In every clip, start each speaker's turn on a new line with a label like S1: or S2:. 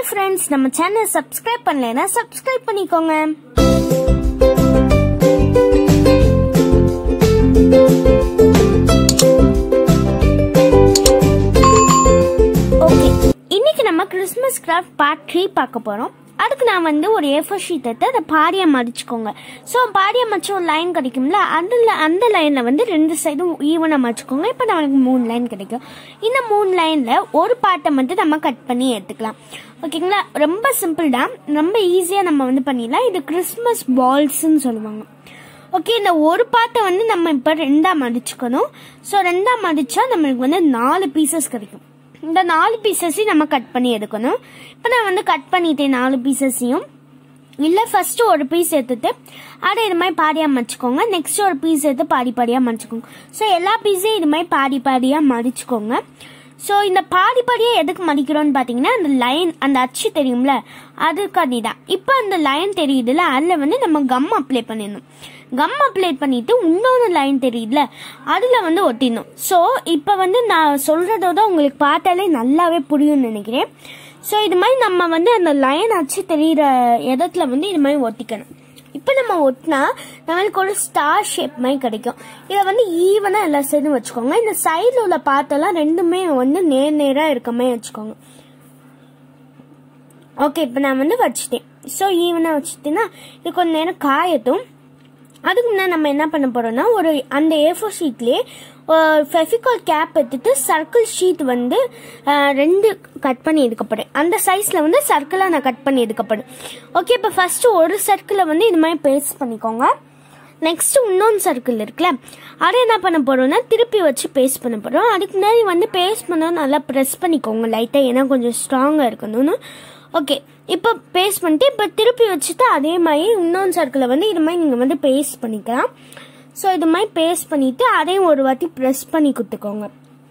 S1: friends நம்ம channel subscribe பண்ணலைன்னா subscribe பண்ணிக்கோங்க ஓகே இன்னைக்கு நம்ம கிறிஸ்மஸ் கிராஃப்ட் பார்ட் த்ரீ பார்க்க போறோம் அதுக்கு நான் வந்து ஒரு ஏஃபோர் ஷீட் எடுத்து அதை பாடியா மடிச்சுக்கோங்க ஸோ பாடியா மடிச்சு ஒரு லைன் கிடைக்கும்ல அதில் அந்த லைனில் வந்து ரெண்டு சைடும் ஈவனாக மடிச்சுக்கோங்க இப்போ நம்மளுக்கு மூணு லைன் கிடைக்கும் இந்த மூணு லைனில் ஒரு பாட்டை மட்டும் நம்ம கட் பண்ணி எடுத்துக்கலாம் ஓகேங்களா ரொம்ப சிம்பிள் தான் ரொம்ப ஈஸியாக நம்ம வந்து பண்ணிடலாம் இது கிறிஸ்மஸ் பால்ஸ்ன்னு சொல்லுவாங்க ஓகே இந்த ஒரு பாட்டை வந்து நம்ம இப்போ ரெண்டா மடிச்சுக்கணும் ஸோ ரெண்டா மடிச்சா நம்மளுக்கு வந்து நாலு பீசஸ் கிடைக்கும் இந்த நாலு பீசஸையும் நம்ம கட் பண்ணி எடுக்கணும் இப்போ நான் வந்து கட் பண்ணிட்டேன் நாலு பீசஸையும் இல்லை ஃபர்ஸ்ட் ஒரு பீஸ் எடுத்துட்டு அதை இது மாதிரி பாடியாக மடிச்சுக்கோங்க நெக்ஸ்ட் ஒரு பீஸ் எடுத்து பாடி பாடியாக மடிச்சுக்கோங்க ஸோ எல்லா பீஸையும் இது மாதிரி பாடி பாடியாக மடிச்சுக்கோங்க ஸோ இந்த பாடி பாடியாக எதுக்கு மடிக்கிறோம்னு பார்த்தீங்கன்னா அந்த லைன் அந்த அச்சு தெரியும்ல அதுக்காண்டி தான் இப்போ அந்த லைன் தெரியுதுல அதில் வந்து நம்ம கம் அப்ளை பண்ணிடணும் கம் அப்ளை பண்ணிட்டு இன்னொரு லைன் தெரியுதுல அதில் வந்து ஒட்டிடணும் ஸோ இப்போ வந்து நான் சொல்கிறதோட உங்களுக்கு பார்த்தாலே நல்லாவே புரியும்னு நினைக்கிறேன் ஸோ இது மாதிரி நம்ம வந்து அந்த லைன் அச்சு தெரிகிற இடத்துல வந்து இது மாதிரி ஒட்டிக்கணும் இப்போ நம்ம ஒட்டினா நம்மளுக்கு ஒரு ஸ்டார் ஷேப் மாதிரி கிடைக்கும் இதை வந்து ஈவனாக எல்லா சைடும் வச்சுக்கோங்க இந்த சைடில் உள்ள பார்த்தெல்லாம் ரெண்டுமே வந்து நேர் நேராக இருக்க மாதிரி வச்சுக்கோங்க ஓகே இப்போ நான் வந்து வச்சுட்டேன் ஸோ ஈவனாக வச்சுட்டேன்னா இது கொஞ்ச நேரம் காயட்டும் அதுக்கு முன்னாடி நம்ம என்ன பண்ண போறோம்னா ஒரு அந்த ஏஃபோர் ஷீட்லேயே ஃபெஃபிகால் கேப் எடுத்துட்டு சர்க்கிள் ஷீட் வந்து அஹ், ரெண்டு கட் பண்ணி எடுக்கப்படும் அந்த சைஸில் வந்து சர்க்கிளாக நான் கட் பண்ணி எடுக்கப்படும் ஓகே இப்போ ஃபஸ்ட்டு ஒரு சர்க்கிளை வந்து இது மாதிரி பேஸ்ட் பண்ணிக்கோங்க நெக்ஸ்ட் இன்னொன்று சர்க்கிள் இருக்குல்ல அதை என்ன பண்ண போறோம்னா திருப்பி வச்சு பேஸ்ட் பண்ண போறோம் அதுக்கு முன்னாடி வந்து பேஸ்ட் பண்ண நல்லா ப்ரெஸ் பண்ணிக்கோங்க லைட்டாக ஏன்னா கொஞ்சம் ஸ்ட்ராங்காக இருக்கணும்னு ஓகே இப்போ பேஸ்ட் பண்ணிட்டு இப்போ திருப்பி வச்சுட்டு அதே மாதிரி இன்னொன்று சர்க்கிளை வந்து இது மாதிரி நீங்கள் வந்து பேஸ்ட் பண்ணிக்கலாம் ஸோ இது மாதிரி பேஸ்ட் பண்ணிட்டு அதையும் ஒரு வாட்டி ப்ரெஸ் பண்ணி கொடுத்துக்கோங்க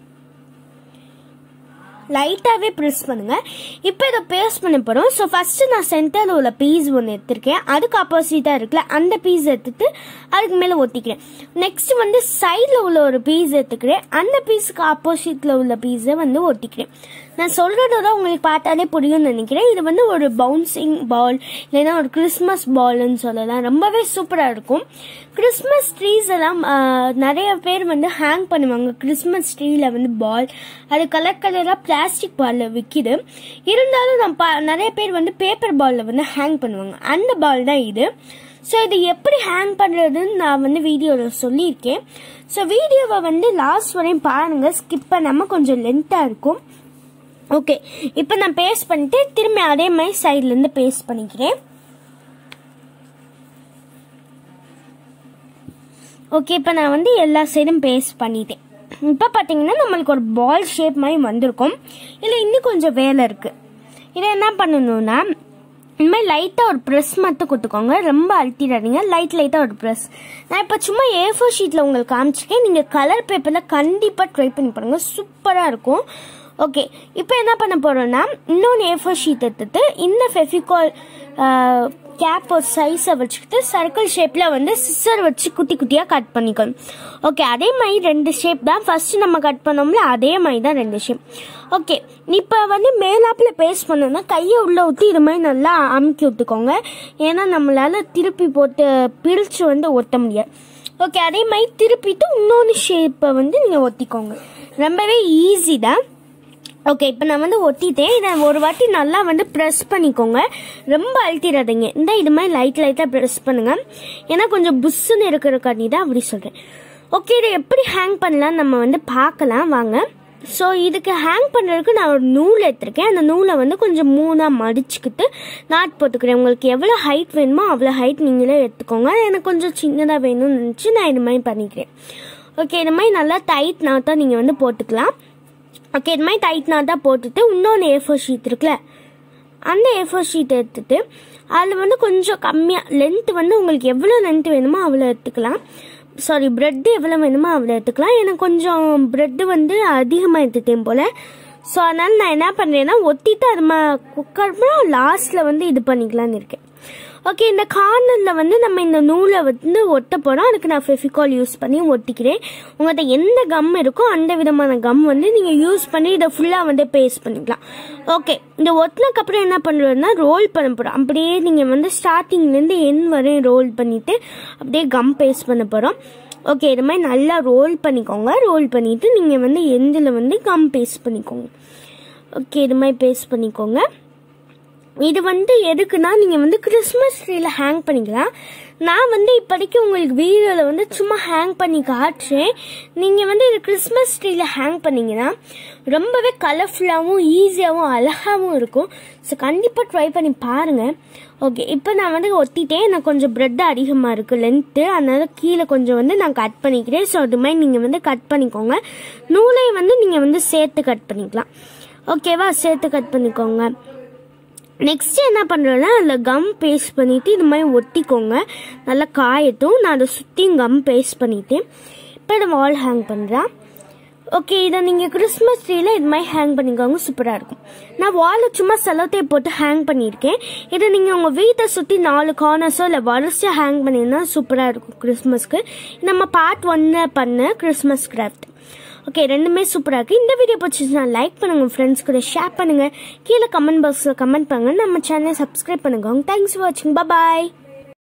S1: லைட்டாகவே ப்ரெஸ் பண்ணுங்க இப்போ இதை பேஸ்ட் பண்ண போகிறோம் ஸோ ஃபஸ்ட்டு நான் சென்டரில் உள்ள பீஸ் ஒன்று எடுத்திருக்கேன் அதுக்கு ஆப்போசிட்டாக இருக்குல்ல அந்த பீஸ் எடுத்துட்டு அதுக்கு மேலே ஒட்டிக்கிறேன் நெக்ஸ்ட் வந்து சைடில் உள்ள ஒரு பீஸ் எடுத்துக்கிறேன் அந்த பீஸுக்கு ஆப்போசிட்டில் உள்ள பீஸை வந்து ஒட்டிக்கிறேன் நான் சொல்கிறதோட உங்களுக்கு பார்த்தாலே புரியும்னு நினைக்கிறேன் இது வந்து ஒரு பவுன்சிங் பால் இல்லைன்னா ஒரு கிறிஸ்மஸ் பால்னு சொல்லலாம் ரொம்பவே சூப்பராக இருக்கும் கிறிஸ்மஸ் ட்ரீஸ் எல்லாம் ஆஹ், நிறைய பேர் வந்து ஹேங் பண்ணுவாங்க கிறிஸ்மஸ் ட்ரீல வந்து பால் அது கலர் கலராக பிளாஸ்டிக் பாலில் விற்கிது இருந்தாலும் நான் பா நிறைய பேர் வந்து பேப்பர் பாலில் வந்து ஹேங் பண்ணுவாங்க அந்த பால் தான் இது ஸோ இது எப்படி ஹேங் பண்ணுறதுன்னு நான் வந்து வீடியோவில் சொல்லியிருக்கேன் ஸோ வீடியோவை வந்து லாஸ்ட் வரையும் பாருங்கள் ஸ்கிப் பண்ணாமல் கொஞ்சம் லென்த்தாக இருக்கும் ஓகே இப்போ நான் பேஸ்ட் பண்ணிட்டு திரும்பி அதே மாதிரி சைட்லேருந்து பேஸ்ட் பண்ணிக்கிறேன் ஓகே இப்போ நான் வந்து எல்லா சைடும் பேஸ்ட் பண்ணிட்டேன் இப்போ பார்த்தீங்கன்னா நம்மளுக்கு ஒரு பால் ஷேப் மாதிரி வந்திருக்கும் இல்லை இன்னும் கொஞ்சம் வேலை இருக்குது இதை என்ன பண்ணணும்னா இந்த மாதிரி லைட்டாக ஒரு ப்ரெஸ் மட்டும் கொடுத்துக்கோங்க ரொம்ப அழுத்திடாதீங்க லைட் லைட்டாக ஒரு ப்ரெஸ் நான் இப்போ சும்மா ஏ ஃபோர் ஷீட்டில் உங்களுக்கு காமிச்சிருக்கேன் நீங்கள் கலர் பேப்பரில் கண்டிப்பாக ட்ரை பண்ணி பாருங்கள் சூப்பராக இருக்கும் ஓகே இப்போ என்ன பண்ண போகிறோம்னா இன்னொன்று ஏ ஃபோர் ஷீட் எடுத்துட்டு இந்த ஃபெஃபிகால் கேப் ஒரு சைஸை வச்சுக்கிட்டு சர்க்கிள் ஷேப்பில் வந்து சிசர் வச்சு குட்டி குட்டியாக கட் பண்ணிக்கணும் ஓகே அதே மாதிரி ரெண்டு ஷேப் தான் ஃபஸ்ட்டு நம்ம கட் பண்ணோம்ல அதே மாதிரி தான் ரெண்டு ஷேப் ஓகே இப்போ வந்து மேலாப்பில் பேஸ்ட் பண்ணோம்னா கையை உள்ளே ஊற்றி இது மாதிரி நல்லா அமுக்கி விட்டுக்கோங்க ஏன்னா நம்மளால் திருப்பி போட்டு பிரித்து வந்து ஒட்ட முடியாது ஓகே அதே மாதிரி திருப்பிட்டு இன்னொன்று ஷேப்பை வந்து நீங்கள் ஒட்டிக்கோங்க ரொம்பவே ஈஸி தான் ஓகே இப்போ நான் வந்து ஒட்டிட்டேன் இதை ஒரு வாட்டி நல்லா வந்து ப்ரெஸ் பண்ணிக்கோங்க ரொம்ப அழுத்திடாதீங்க இந்த இது மாதிரி லைட் லைட்டாக ப்ரெஸ் பண்ணுங்க ஏன்னா கொஞ்சம் புஷ்ஷுன்னு இருக்கிறக்காண்டி தான் அப்படி சொல்கிறேன் ஓகே இதை எப்படி ஹேங் பண்ணலாம் நம்ம வந்து பார்க்கலாம் வாங்க ஸோ இதுக்கு ஹேங் பண்ணுறதுக்கு நான் ஒரு நூல் எடுத்திருக்கேன் அந்த நூலை வந்து கொஞ்சம் மூணாக மடிச்சுக்கிட்டு நாட் போட்டுக்கிறேன் உங்களுக்கு எவ்வளோ ஹைட் வேணுமோ அவ்வளோ ஹைட் நீங்களே எடுத்துக்கோங்க எனக்கு கொஞ்சம் சின்னதாக வேணும்னு நினச்சி நான் இது மாதிரி பண்ணிக்கிறேன் ஓகே இது மாதிரி நல்லா டைட் நாட்டாக நீங்கள் வந்து போட்டுக்கலாம் ஓகே இது மாதிரி டைட் நாட்டாக போட்டுட்டு இன்னொன்று ஏ ஃபோர் ஷீட் இருக்குல்ல அந்த ஏ ஃபோர் ஷீட் எடுத்துட்டு அதில் வந்து கொஞ்சம் கம்மியாக லென்த் வந்து உங்களுக்கு எவ்வளோ லென்த் வேணுமோ அவ்வளோ எடுத்துக்கலாம் சாரி ப்ரெட்டு எவ்வளோ வேணுமோ அவ்வளோ எடுத்துக்கலாம் எனக்கு கொஞ்சம் ப்ரெட்டு வந்து அதிகமாக எடுத்துட்டேன் போல் ஸோ அதனால் நான் என்ன பண்ணுறேன்னா ஒட்டிட்டு அது மா குக்கர் லாஸ்ட்டில் வந்து இது பண்ணிக்கலான்னு இருக்கேன் ஓகே இந்த கார்னரில் வந்து நம்ம இந்த நூலை வந்து ஒட்ட போகிறோம் அதுக்கு நான் ஃபெஃபிகால் யூஸ் பண்ணி ஒட்டிக்கிறேன் உங்கள்கிட்ட எந்த கம் இருக்கோ அந்த விதமான கம் வந்து நீங்கள் யூஸ் பண்ணி இதை ஃபுல்லாக வந்து பேஸ்ட் பண்ணிக்கலாம் ஓகே இந்த ஒட்டினக்கப்புறம் என்ன பண்ணுறதுனா ரோல் பண்ண போகிறோம் அப்படியே நீங்கள் வந்து ஸ்டார்டிங்லேருந்து என் வரையும் ரோல் பண்ணிவிட்டு அப்படியே கம் பேஸ்ட் பண்ண போகிறோம் ஓகே இது மாதிரி நல்லா ரோல் பண்ணிக்கோங்க ரோல் பண்ணிவிட்டு நீங்கள் வந்து எந்தில் வந்து கம் பேஸ்ட் பண்ணிக்கோங்க ஓகே இது மாதிரி பேஸ்ட் பண்ணிக்கோங்க இது வந்து எதுக்குன்னா நீங்கள் வந்து கிறிஸ்மஸ் ட்ரீல ஹேங் பண்ணிக்கலாம் நான் வந்து இப்போதைக்கு உங்களுக்கு வீடியோவில் வந்து சும்மா ஹேங் பண்ணி காட்டுறேன் நீங்கள் வந்து இது கிறிஸ்மஸ் ட்ரீல ஹேங் பண்ணீங்கன்னா ரொம்பவே கலர்ஃபுல்லாகவும் ஈஸியாகவும் அழகாகவும் இருக்கும் ஸோ கண்டிப்பாக ட்ரை பண்ணி பாருங்கள் ஓகே இப்போ நான் வந்து ஒட்டிட்டேன் எனக்கு கொஞ்சம் ப்ரெட் அதிகமாக இருக்குது லென்த்து அதனால கீழே கொஞ்சம் வந்து நான் கட் பண்ணிக்கிறேன் ஸோ அது மாதிரி நீங்கள் வந்து கட் பண்ணிக்கோங்க நூலையும் வந்து நீங்கள் வந்து சேர்த்து கட் பண்ணிக்கலாம் ஓகேவா சேர்த்து கட் பண்ணிக்கோங்க நெக்ஸ்ட் என்ன பண்ணுறேன்னா அதில் கம் பேஸ்ட் பண்ணிவிட்டு இது மாதிரி ஒட்டிக்கோங்க நல்லா காயட்டும் நான் அதை சுற்றியும் கம் பேஸ்ட் பண்ணிட்டேன் இப்போ இதை வால் ஹேங் பண்ணுறேன் ஓகே இதை நீங்கள் கிறிஸ்மஸ் ட்ரீல இது மாதிரி ஹேங் பண்ணிக்கோங்க சூப்பராக இருக்கும் நான் வாலில் சும்மா செலோட்டே போட்டு ஹேங் பண்ணியிருக்கேன் இதை நீங்கள் உங்கள் வீட்டை சுற்றி நாலு கார்னர்ஸோ இல்லை வரிசையாக ஹேங் பண்ணியிருந்தா சூப்பராக இருக்கும் கிறிஸ்மஸ்க்கு நம்ம பார்ட் ஒன்று பண்ண கிறிஸ்மஸ் கிராஃப்ட் ஓகே ரெண்டுமே சூப்பராக இருக்குது இந்த வீடியோ பிடிச்சிச்சுன்னா லைக் பண்ணுங்கள் ஃப்ரெண்ட்ஸ் கூட ஷேர் பண்ணுங்கள் கீழே கமெண்ட் பாக்ஸில் கமெண்ட் பண்ணுங்கள் நம்ம சேனலை சப்ஸ்கிரைப் பண்ணுங்க தேங்க்ஸ் ஃபார் வாட்சிங் பாய்